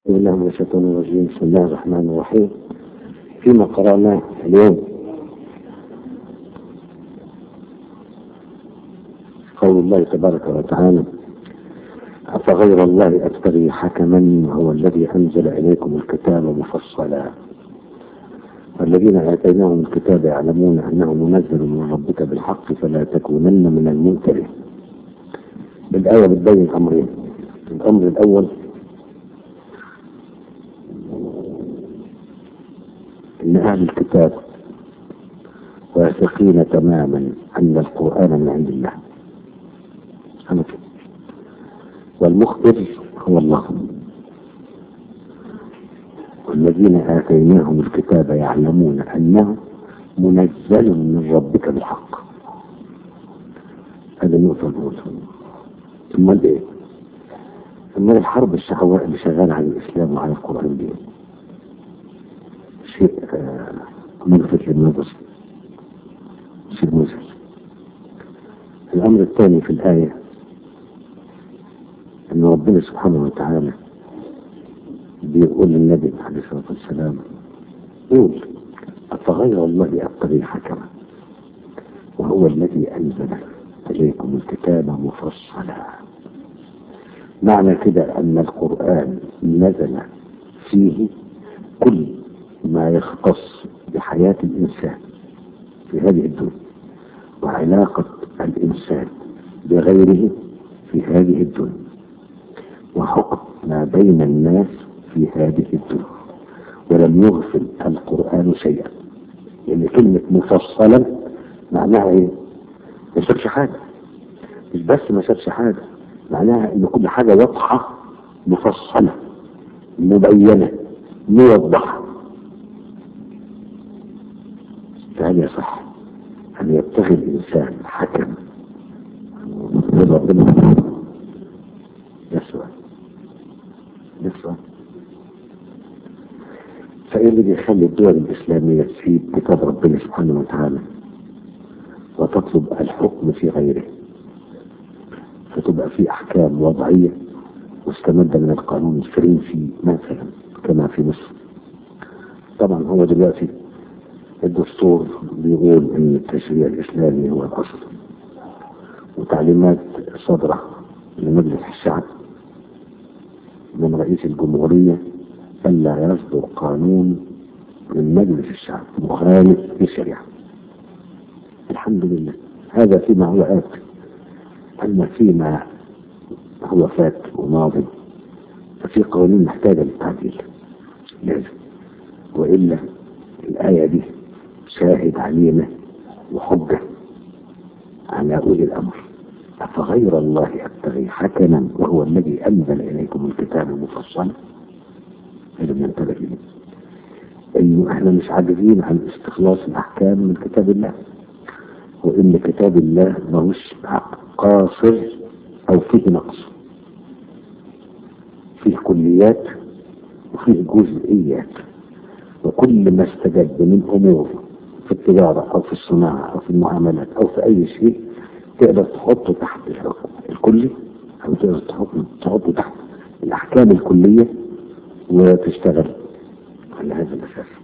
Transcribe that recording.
بسم الله من الشيطان الرجيم بسم الله الرحمن الرحيم فيما قرأناه اليوم قول الله تبارك وتعالى أفغير الله أبتغي حكما هو الذي أنزل إليكم الكتاب مفصلا والذين آتيناهم الكتاب يعلمون أنه منزل من ربك بالحق فلا تكونن من الممتلئ الآية بتبين أمرين الأمر الأول ان اهل الكتاب واثقين تماما ان القران من عند الله أنا كده. والمخبر هو الله والذين اتيناهم الكتاب يعلمون انه منزل من ربك بالحق هذه النقطه الاولى امال ايه؟ امال الحرب الشهواء اللي شغاله على الاسلام وعلى القران دي شيء ملفت للنظر شيء مزعج الأمر الثاني في الآية أن ربنا سبحانه وتعالى بيقول للنبي عليه الصلاة والسلام قول أفغير الله أبتغي حكما وهو الذي أنزل إليكم الكتاب مفصلا معنى كده أن القرآن نزل فيه كل ما يختص بحياة الإنسان في هذه الدنيا وعلاقة الإنسان بغيره في هذه الدنيا وحكم ما بين الناس في هذه الدنيا ولم يغفل القرآن شيئا لأن كلمة مفصلا معناها إيه؟ ما شافش حاجة مش بس ما شافش حاجة معناها إن كل حاجة واضحة مفصلة مبينة موضحة فهل يصح أن يبتغي الإنسان حكم من ربنا يسوى يسوى فإيه اللي بيخلي الدول الإسلامية تسيب كتاب ربنا سبحانه وتعالى وتطلب الحكم في غيره فتبقى في أحكام وضعية مستمدة من القانون الفرنسي مثلا كما في مصر طبعا هو دلوقتي الدستور بيقول ان التشريع الاسلامي هو الاصل وتعليمات صادرة لمجلس الشعب من رئيس الجمهورية ألا يصدر قانون من مجلس الشعب مخالف للشريعة الحمد لله هذا فيما هو آت أما فيما هو فات وماضي ففي قوانين محتاجة للتعديل لازم وإلا الآية دي شاهد علينا وحجة على أولي الأمر أفغير الله أبتغي حكما وهو الذي أنزل إليكم الكتاب مفصلا هذا بننتبه إليه إنه إحنا مش عاجزين عن استخلاص الأحكام من كتاب الله وإن كتاب الله ماهوش قاصر أو فيه نقص فيه كليات وفيه جزئيات وكل ما استجد من امور في التجارة او في الصناعة او في المعاملات او في اي شيء تقدر تحطه تحت الحكم الكلي او تقدر تحطه, تحطه تحت الاحكام الكلية وتشتغل على هذا الاساس